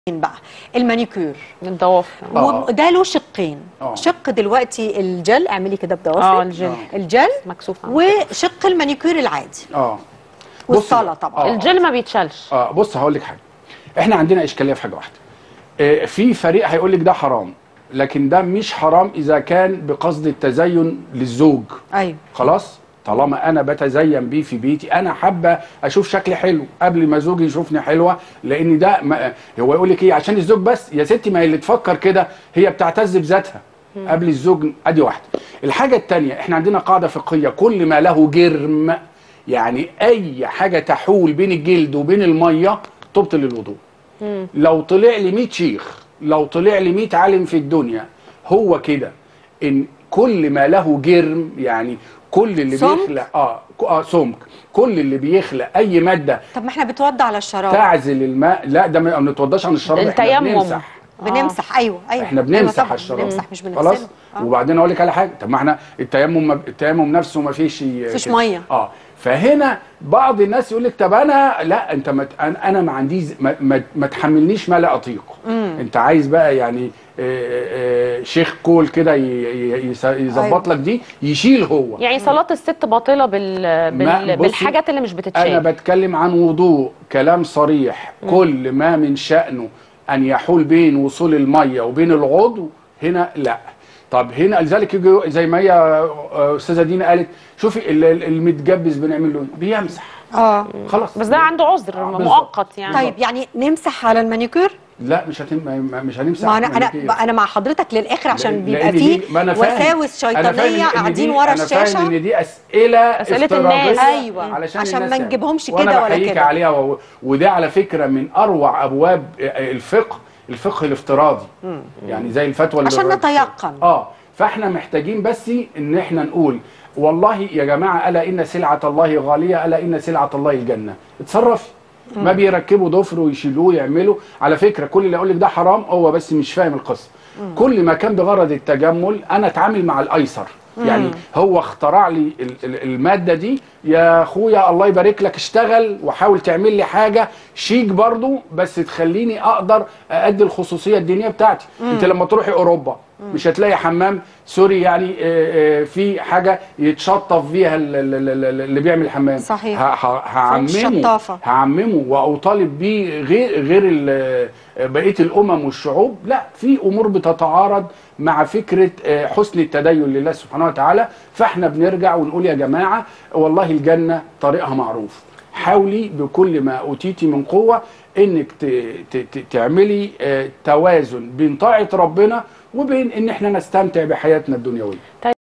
بقى المانيكير الضوافر آه. وده له شقين آه. شق دلوقتي الجل اعملي كده بضوافرك اه الجل آه. الجل مكسوف عنه. وشق المانيكير العادي اه والصلاه بص- طبعا آه. الجل ما بيتشالش اه بص هقول لك حاجه احنا عندنا اشكاليه في حاجه واحده آه في فريق هيقول لك ده حرام لكن ده مش حرام اذا كان بقصد التزين للزوج ايوه خلاص طالما انا بتزين بيه في بيتي انا حابه اشوف شكلي حلو قبل ما زوجي يشوفني حلوه لان ده ما هو يقول لك ايه عشان الزوج بس يا ستي ما هي اللي تفكر كده هي بتعتز بذاتها قبل الزوج ادي واحده الحاجه الثانيه احنا عندنا قاعده فقهيه كل ما له جرم يعني اي حاجه تحول بين الجلد وبين الميه تبطل الوضوء لو طلع لي 100 شيخ لو طلع لي 100 عالم في الدنيا هو كده ان كل ما له جرم يعني كل اللي سمك؟ بيخلق اه ك- اه سمك كل اللي بيخلق اي ماده طب ما احنا بتوضع على الشراب تعزل الماء لا ده ما بنتوضاش عن الشراب احنا التيمم. بنمسح بنمسح ايوه ايوه احنا أيوة بنمسح طبعاً، على الشراب بنمسح مش خلاص بنغسله آه. وبعدين اقول لك على حاجه طب ما احنا التيمم ما التيمم نفسه ما فيش مفيش كده. مية. اه فهنا بعض الناس يقول لك طب انا لا انت ما ت- انا أنا ما عنديش ما, ما, ما تحملنيش ما لا اطيق انت عايز بقى يعني آه، آه، شيخ كول كده ي- ي- يس- يظبط أيوة. لك دي يشيل هو يعني صلاة الست باطلة بال... ما- بال... بصي، بالحاجات اللي مش انا بتتشال بتكلم عن وضوء كلام صريح كل ما من شأنه ان يحول بين وصول الميه وبين العضو هنا لا طب هنا لذلك يجي زي ما هي آه، استاذه دينا قالت شوفي ال- ال- المتجبس بنعمل له إيه؟ بيمسح اه خلاص بس ده عنده عذر آه، بالظبط. مؤقت يعني طيب يعني نمسح على المانيكير لا مش هتم ما- مش هنمسح ما انا مانيكير. انا انا مع حضرتك للاخر عشان لأن- بيبقى لأن فيه دي- ما أنا فاهم. وساوس أنا فاهم إن- شيطانيه إن قاعدين دي- ورا أنا فاهم الشاشه ان دي اسئله أسئلة افتراضية الناس. أيوة، علشان عشان الناس ما تعمل. نجيبهمش وأنا كده ولا بحييك كده. عليها و... وده على فكره من اروع ابواب الفقه الفقه الافتراضي يعني زي الفتوى اللي عشان نتيقن. اه فاحنا محتاجين بس ان احنا نقول والله يا جماعه الا ان سلعه الله غاليه الا ان سلعه الله الجنه اتصرفي ما بيركبوا ضفر ويشيلوه ويعملوا على فكره كل اللي يقول لك ده حرام هو بس مش فاهم القصه كل ما كان بغرض التجمل انا اتعامل مع الايسر يعني هو اخترع لي ال- ال- الماده دي يا اخويا الله يبارك لك اشتغل وحاول تعمل لي حاجه شيك برضو بس تخليني اقدر اادي الخصوصيه الدينيه بتاعتي انت لما تروحي اوروبا مش هتلاقي حمام سوري يعني آه، آه، في حاجه يتشطف فيها ال- ال- ال- ال- اللي بيعمل حمام صحيح. ه- ه- هعممه الشطافة. هعممه واطالب بيه غير غير ال- بقيه الامم والشعوب لا في امور بتتعارض مع فكره آه، حسن التدين لله سبحانه وتعالى فاحنا بنرجع ونقول يا جماعه والله الجنه طريقها معروف حاولي بكل ما اوتيتي من قوه انك ت- ت- ت- تعملي آه، توازن بين طاعه ربنا وبين ان احنا نستمتع بحياتنا الدنيويه